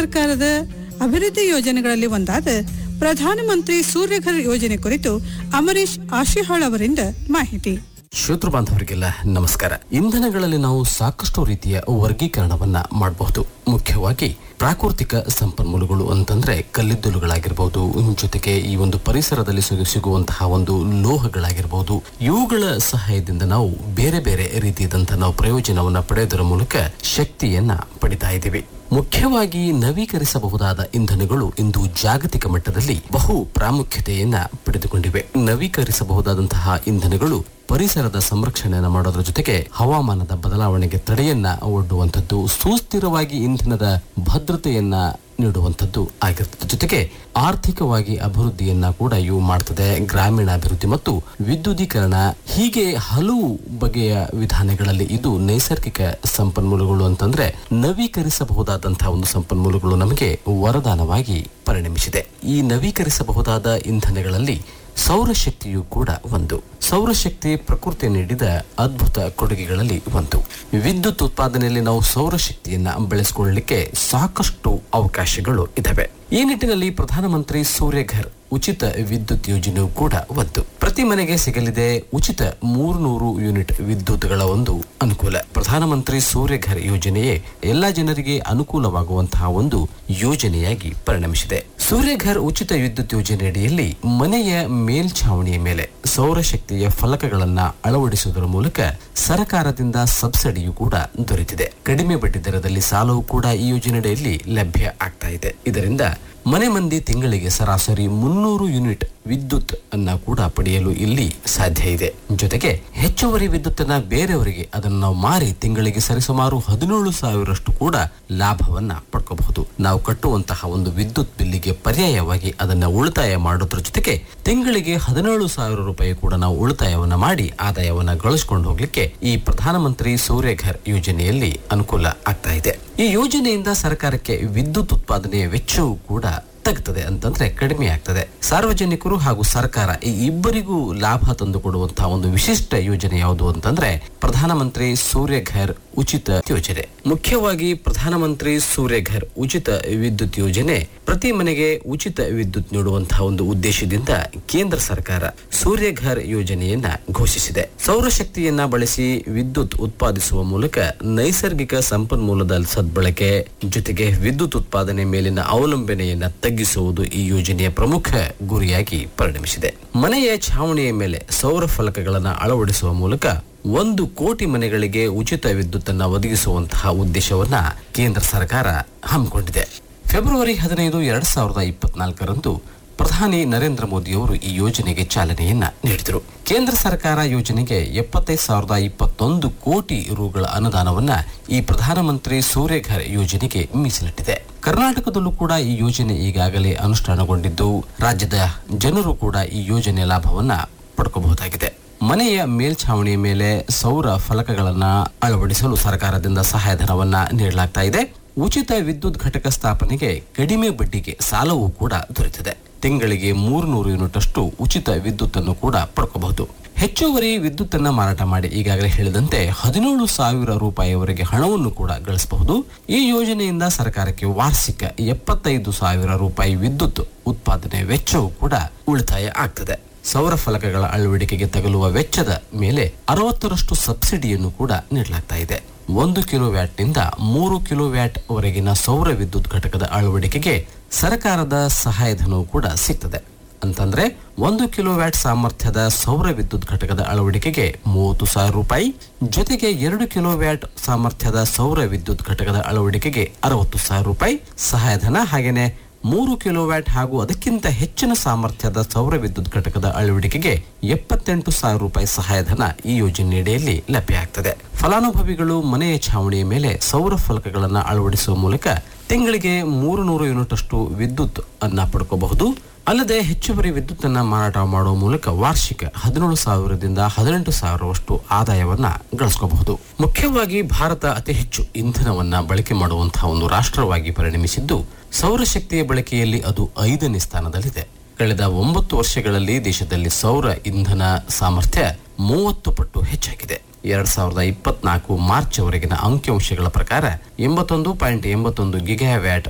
ಸರ್ಕಾರದ ಅಭಿವೃದ್ಧಿ ಯೋಜನೆಗಳಲ್ಲಿ ಒಂದಾದ ಪ್ರಧಾನಮಂತ್ರಿ ಸೂರ್ಯಘರ್ ಯೋಜನೆ ಕುರಿತು ಅಮರೀಶ್ ಆಶಿಹಾಳ್ ಅವರಿಂದ ಮಾಹಿತಿ ಶ್ರೋತೃ ಬಾಂಧವರಿಗೆಲ್ಲ ನಮಸ್ಕಾರ ಇಂಧನಗಳಲ್ಲಿ ನಾವು ಸಾಕಷ್ಟು ರೀತಿಯ ವರ್ಗೀಕರಣವನ್ನ ಮಾಡಬಹುದು ಮುಖ್ಯವಾಗಿ ಪ್ರಾಕೃತಿಕ ಸಂಪನ್ಮೂಲಗಳು ಅಂತಂದ್ರೆ ಕಲ್ಲಿದ್ದಲುಗಳಾಗಿರ್ಬಹುದು ಜೊತೆಗೆ ಈ ಒಂದು ಪರಿಸರದಲ್ಲಿ ಸಿಗು- ಸಿಗುವಂತಹ ಒಂದು ಲೋಹಗಳಾಗಿರ್ಬಹುದು ಇವುಗಳ ಸಹಾಯದಿಂದ ನಾವು ಬೇರೆ ಬೇರೆ ರೀತಿಯಾದಂತಹ ನಾವು ಪ್ರಯೋಜನವನ್ನ ಪಡೆಯೋದರ ಮೂಲಕ ಶಕ್ತಿಯನ್ನ ಪಡಿತಾ ಇದ್ದೀವಿ ಮುಖ್ಯವಾಗಿ ನವೀಕರಿಸಬಹುದಾದ ಇಂಧನಗಳು ಇಂದು ಜಾಗತಿಕ ಮಟ್ಟದಲ್ಲಿ ಬಹು ಪ್ರಾಮುಖ್ಯತೆಯನ್ನ ಪಡೆದುಕೊಂಡಿವೆ ನವೀಕರಿಸಬಹುದಾದಂತಹ ಇಂಧನಗಳು ಪರಿಸರದ ಸಂರಕ್ಷಣೆಯನ್ನು ಮಾಡೋದ್ರ ಜೊತೆಗೆ ಹವಾಮಾನದ ಬದಲಾವಣೆಗೆ ತಡೆಯನ್ನ ಒಡ್ಡುವಂಥದ್ದು ಸುಸ್ಥಿರವಾಗಿ ಇಂಧನದ ಭದ್ರತೆಯನ್ನ ನೀಡುವಂಥದ್ದು ಆಗಿರ್ತದೆ ಜೊತೆಗೆ ಆರ್ಥಿಕವಾಗಿ ಅಭಿವೃದ್ಧಿಯನ್ನ ಕೂಡ ಇವು ಮಾಡ್ತದೆ ಗ್ರಾಮೀಣ ಅಭಿವೃದ್ಧಿ ಮತ್ತು ವಿದ್ಯುದೀಕರಣ ಹೀಗೆ ಹಲವು ಬಗೆಯ ವಿಧಾನಗಳಲ್ಲಿ ಇದು ನೈಸರ್ಗಿಕ ಸಂಪನ್ಮೂಲಗಳು ಅಂತಂದ್ರೆ ನವೀಕರಿಸಬಹುದಾದಂತಹ ಒಂದು ಸಂಪನ್ಮೂಲಗಳು ನಮಗೆ ವರದಾನವಾಗಿ ಪರಿಣಮಿಸಿದೆ ಈ ನವೀಕರಿಸಬಹುದಾದ ಇಂಧನಗಳಲ್ಲಿ ಸೌರಶಕ್ತಿಯು ಕೂಡ ಒಂದು ಸೌರಶಕ್ತಿ ಪ್ರಕೃತಿ ನೀಡಿದ ಅದ್ಭುತ ಕೊಡುಗೆಗಳಲ್ಲಿ ಒಂದು ವಿದ್ಯುತ್ ಉತ್ಪಾದನೆಯಲ್ಲಿ ನಾವು ಸೌರಶಕ್ತಿಯನ್ನ ಬೆಳೆಸಿಕೊಳ್ಳಲಿಕ್ಕೆ ಸಾಕಷ್ಟು ಅವಕಾಶಗಳು ಇದಾವೆ ಈ ನಿಟ್ಟಿನಲ್ಲಿ ಪ್ರಧಾನಮಂತ್ರಿ ಸೂರ್ಯಘರ್ ಉಚಿತ ವಿದ್ಯುತ್ ಯೋಜನೆಯು ಕೂಡ ಒಂದು ಪ್ರತಿ ಮನೆಗೆ ಸಿಗಲಿದೆ ಉಚಿತ ಮೂರ್ನೂರು ಯೂನಿಟ್ ವಿದ್ಯುತ್ಗಳ ಒಂದು ಅನುಕೂಲ ಪ್ರಧಾನಮಂತ್ರಿ ಸೂರ್ಯಘರ್ ಯೋಜನೆಯೇ ಎಲ್ಲಾ ಜನರಿಗೆ ಅನುಕೂಲವಾಗುವಂತಹ ಒಂದು ಯೋಜನೆಯಾಗಿ ಪರಿಣಮಿಸಿದೆ ಸೂರ್ಯಘರ್ ಉಚಿತ ವಿದ್ಯುತ್ ಯೋಜನೆಯಡಿಯಲ್ಲಿ ಮನೆಯ ಮೇಲ್ಛಾವಣಿಯ ಮೇಲೆ ಸೌರಶಕ್ತಿಯ ಫಲಕಗಳನ್ನ ಅಳವಡಿಸುವುದರ ಮೂಲಕ ಸರ್ಕಾರದಿಂದ ಸಬ್ಸಿಡಿಯು ಕೂಡ ದೊರೆತಿದೆ ಕಡಿಮೆ ಬಡ್ಡಿ ದರದಲ್ಲಿ ಸಾಲವು ಕೂಡ ಈ ಯೋಜನೆಯಡಿಯಲ್ಲಿ ಲಭ್ಯ ಆಗ್ತಾ ಇದೆ ಇದರಿಂದ ಮನೆ ಮಂದಿ ತಿಂಗಳಿಗೆ ಸರಾಸರಿ ಮುನ್ನೂರು ಯೂನಿಟ್ ವಿದ್ಯುತ್ ಅನ್ನ ಕೂಡ ಪಡೆಯಲು ಇಲ್ಲಿ ಸಾಧ್ಯ ಇದೆ ಜೊತೆಗೆ ಹೆಚ್ಚುವರಿ ವಿದ್ಯುತ್ ಅನ್ನ ಬೇರೆಯವರಿಗೆ ಅದನ್ನು ನಾವು ಮಾರಿ ತಿಂಗಳಿಗೆ ಸರಿಸುಮಾರು ಹದಿನೇಳು ಸಾವಿರಷ್ಟು ಕೂಡ ಲಾಭವನ್ನ ಪಡ್ಕೋಬಹುದು ನಾವು ಕಟ್ಟುವಂತಹ ಒಂದು ವಿದ್ಯುತ್ ಬಿಲ್ಲಿಗೆ ಪರ್ಯಾಯವಾಗಿ ಅದನ್ನ ಉಳಿತಾಯ ಮಾಡೋದ್ರ ಜೊತೆಗೆ ತಿಂಗಳಿಗೆ ಹದಿನೇಳು ಸಾವಿರ ರೂಪಾಯಿ ಕೂಡ ನಾವು ಉಳಿತಾಯವನ್ನ ಮಾಡಿ ಆದಾಯವನ್ನ ಗಳಿಸಿಕೊಂಡು ಹೋಗ್ಲಿಕ್ಕೆ ಈ ಪ್ರಧಾನಮಂತ್ರಿ ಸೂರ್ಯಘರ್ ಯೋಜನೆಯಲ್ಲಿ ಅನುಕೂಲ ಆಗ್ತಾ ಇದೆ ಈ ಯೋಜನೆಯಿಂದ ಸರ್ಕಾರಕ್ಕೆ ವಿದ್ಯುತ್ ಉತ್ಪಾದನೆಯ ವೆಚ್ಚವೂ ಕೂಡ ತಗ್ತದೆ ಅಂತಂದ್ರೆ ಕಡಿಮೆ ಆಗ್ತದೆ ಸಾರ್ವಜನಿಕರು ಹಾಗೂ ಸರ್ಕಾರ ಈ ಇಬ್ಬರಿಗೂ ಲಾಭ ತಂದುಕೊಡುವಂತಹ ಒಂದು ವಿಶಿಷ್ಟ ಯೋಜನೆ ಯಾವುದು ಅಂತಂದ್ರೆ ಪ್ರಧಾನಮಂತ್ರಿ ಸೂರ್ಯಘರ್ ಉಚಿತ ಯೋಜನೆ ಮುಖ್ಯವಾಗಿ ಪ್ರಧಾನಮಂತ್ರಿ ಸೂರ್ಯಘರ್ ಉಚಿತ ವಿದ್ಯುತ್ ಯೋಜನೆ ಪ್ರತಿ ಮನೆಗೆ ಉಚಿತ ವಿದ್ಯುತ್ ನೀಡುವಂತಹ ಒಂದು ಉದ್ದೇಶದಿಂದ ಕೇಂದ್ರ ಸರ್ಕಾರ ಸೂರ್ಯಘರ್ ಯೋಜನೆಯನ್ನ ಘೋಷಿಸಿದೆ ಸೌರಶಕ್ತಿಯನ್ನ ಬಳಸಿ ವಿದ್ಯುತ್ ಉತ್ಪಾದಿಸುವ ಮೂಲಕ ನೈಸರ್ಗಿಕ ಸಂಪನ್ಮೂಲದ ಸದ್ಬಳಕೆ ಜೊತೆಗೆ ವಿದ್ಯುತ್ ಉತ್ಪಾದನೆ ಮೇಲಿನ ಅವಲಂಬನೆಯನ್ನ ತಗ್ಗಿಸುವುದು ಈ ಯೋಜನೆಯ ಪ್ರಮುಖ ಗುರಿಯಾಗಿ ಪರಿಣಮಿಸಿದೆ ಮನೆಯ ಛಾವಣಿಯ ಮೇಲೆ ಸೌರ ಫಲಕಗಳನ್ನು ಅಳವಡಿಸುವ ಮೂಲಕ ಒಂದು ಕೋಟಿ ಮನೆಗಳಿಗೆ ಉಚಿತ ವಿದ್ಯುತ್ ಅನ್ನ ಒದಗಿಸುವಂತಹ ಉದ್ದೇಶವನ್ನ ಕೇಂದ್ರ ಸರ್ಕಾರ ಹಮ್ಮಿಕೊಂಡಿದೆ ಫೆಬ್ರವರಿ ಹದಿನೈದು ಎರಡ್ ಸಾವಿರದ ಇಪ್ಪತ್ನಾಲ್ಕರಂದು ಪ್ರಧಾನಿ ನರೇಂದ್ರ ಮೋದಿಯವರು ಈ ಯೋಜನೆಗೆ ಚಾಲನೆಯನ್ನ ನೀಡಿದರು ಕೇಂದ್ರ ಸರ್ಕಾರ ಯೋಜನೆಗೆ ಎಪ್ಪತ್ತೈದು ಸಾವಿರದ ಇಪ್ಪತ್ತೊಂದು ಕೋಟಿ ರುಗಳ ಅನುದಾನವನ್ನ ಈ ಪ್ರಧಾನಮಂತ್ರಿ ಸೂರ್ಯಘರ್ ಯೋಜನೆಗೆ ಮೀಸಲಿಟ್ಟಿದೆ ಕರ್ನಾಟಕದಲ್ಲೂ ಕೂಡ ಈ ಯೋಜನೆ ಈಗಾಗಲೇ ಅನುಷ್ಠಾನಗೊಂಡಿದ್ದು ರಾಜ್ಯದ ಜನರು ಕೂಡ ಈ ಯೋಜನೆ ಲಾಭವನ್ನ ಪಡ್ಕೋಬಹುದಾಗಿದೆ ಮನೆಯ ಮೇಲ್ಛಾವಣಿಯ ಮೇಲೆ ಸೌರ ಫಲಕಗಳನ್ನ ಅಳವಡಿಸಲು ಸರ್ಕಾರದಿಂದ ಸಹಾಯಧನವನ್ನ ನೀಡಲಾಗ್ತಾ ಇದೆ ಉಚಿತ ವಿದ್ಯುತ್ ಘಟಕ ಸ್ಥಾಪನೆಗೆ ಕಡಿಮೆ ಬಡ್ಡಿಗೆ ಸಾಲವೂ ಕೂಡ ದೊರೆತಿದೆ ತಿಂಗಳಿಗೆ ಮೂರ್ನೂರು ಯೂನಿಟ್ ಅಷ್ಟು ಉಚಿತ ವಿದ್ಯುತ್ ಅನ್ನು ಕೂಡ ಪಡ್ಕೋಬಹುದು ಹೆಚ್ಚುವರಿ ವಿದ್ಯುತ್ ಅನ್ನ ಮಾರಾಟ ಮಾಡಿ ಈಗಾಗಲೇ ಹೇಳಿದಂತೆ ಹದಿನೇಳು ಸಾವಿರ ರೂಪಾಯಿವರೆಗೆ ಹಣವನ್ನು ಕೂಡ ಗಳಿಸಬಹುದು ಈ ಯೋಜನೆಯಿಂದ ಸರ್ಕಾರಕ್ಕೆ ವಾರ್ಷಿಕ ಎಪ್ಪತ್ತೈದು ಸಾವಿರ ರೂಪಾಯಿ ವಿದ್ಯುತ್ ಉತ್ಪಾದನೆ ವೆಚ್ಚವೂ ಕೂಡ ಉಳಿತಾಯ ಆಗ್ತದೆ ಸೌರ ಫಲಕಗಳ ಅಳವಡಿಕೆಗೆ ತಗಲುವ ವೆಚ್ಚದ ಮೇಲೆ ಅರವತ್ತರಷ್ಟು ಸಬ್ಸಿಡಿಯನ್ನು ಕೂಡ ನೀಡಲಾಗ್ತಾ ಇದೆ ಒಂದು ಕಿಲೋ ವ್ಯಾಟ್ನಿಂದ ಮೂರು ಕಿಲೋ ವ್ಯಾಟ್ ವರೆಗಿನ ಸೌರ ವಿದ್ಯುತ್ ಘಟಕದ ಅಳವಡಿಕೆಗೆ ಸರ್ಕಾರದ ಸಹಾಯಧನವು ಕೂಡ ಸಿಗ್ತದೆ ಅಂತಂದ್ರೆ ಒಂದು ಕಿಲೋ ವ್ಯಾಟ್ ಸಾಮರ್ಥ್ಯದ ಸೌರ ವಿದ್ಯುತ್ ಘಟಕದ ಅಳವಡಿಕೆಗೆ ಮೂವತ್ತು ಸಾವಿರ ರೂಪಾಯಿ ಜೊತೆಗೆ ಎರಡು ಕಿಲೋ ವ್ಯಾಟ್ ಸಾಮರ್ಥ್ಯದ ಸೌರ ವಿದ್ಯುತ್ ಘಟಕದ ಅಳವಡಿಕೆಗೆ ಅರವತ್ತು ಸಾವಿರ ರೂಪಾಯಿ ಸಹಾಯಧನ ಹಾಗೇನೆ ಮೂರು ಕಿಲೋ ವ್ಯಾಟ್ ಹಾಗೂ ಅದಕ್ಕಿಂತ ಹೆಚ್ಚಿನ ಸಾಮರ್ಥ್ಯದ ಸೌರ ವಿದ್ಯುತ್ ಘಟಕದ ಅಳವಡಿಕೆಗೆ ಎಪ್ಪತ್ತೆಂಟು ಸಾವಿರ ರೂಪಾಯಿ ಸಹಾಯಧನ ಈ ಯೋಜನೆಯಡಿಯಲ್ಲಿ ಲಭ್ಯ ಆಗ್ತದೆ ಫಲಾನುಭವಿಗಳು ಮನೆಯ ಛಾವಣಿಯ ಮೇಲೆ ಸೌರ ಫಲಕಗಳನ್ನು ಅಳವಡಿಸುವ ಮೂಲಕ ತಿಂಗಳಿಗೆ ಮೂರು ನೂರು ಯೂನಿಟ್ ಅಷ್ಟು ವಿದ್ಯುತ್ ಅನ್ನ ಪಡ್ಕೋಬಹುದು ಅಲ್ಲದೆ ಹೆಚ್ಚುವರಿ ವಿದ್ಯುತ್ ಅನ್ನ ಮಾರಾಟ ಮಾಡುವ ಮೂಲಕ ವಾರ್ಷಿಕ ಹದಿನೇಳು ಸಾವಿರದಿಂದ ಹದಿನೆಂಟು ಸಾವಿರವಷ್ಟು ಆದಾಯವನ್ನ ಗಳಿಸ್ಕೋಬಹುದು ಮುಖ್ಯವಾಗಿ ಭಾರತ ಅತಿ ಹೆಚ್ಚು ಇಂಧನವನ್ನ ಬಳಕೆ ಮಾಡುವಂತಹ ಒಂದು ರಾಷ್ಟ್ರವಾಗಿ ಪರಿಣಮಿಸಿದ್ದು ಸೌರಶಕ್ತಿಯ ಬಳಕೆಯಲ್ಲಿ ಅದು ಐದನೇ ಸ್ಥಾನದಲ್ಲಿದೆ ಕಳೆದ ಒಂಬತ್ತು ವರ್ಷಗಳಲ್ಲಿ ದೇಶದಲ್ಲಿ ಸೌರ ಇಂಧನ ಸಾಮರ್ಥ್ಯ ಮೂವತ್ತು ಪಟ್ಟು ಹೆಚ್ಚಾಗಿದೆ ಎರಡ್ ಸಾವಿರದ ಇಪ್ಪತ್ನಾಲ್ಕು ಮಾರ್ಚ್ ವರೆಗಿನ ಅಂಕಿಅಂಶಗಳ ಪ್ರಕಾರ ಎಂಬತ್ತೊಂದು ಪಾಯಿಂಟ್ ಎಂಬತ್ತೊಂದು ಗಿಗಾವ್ಯಾಟ್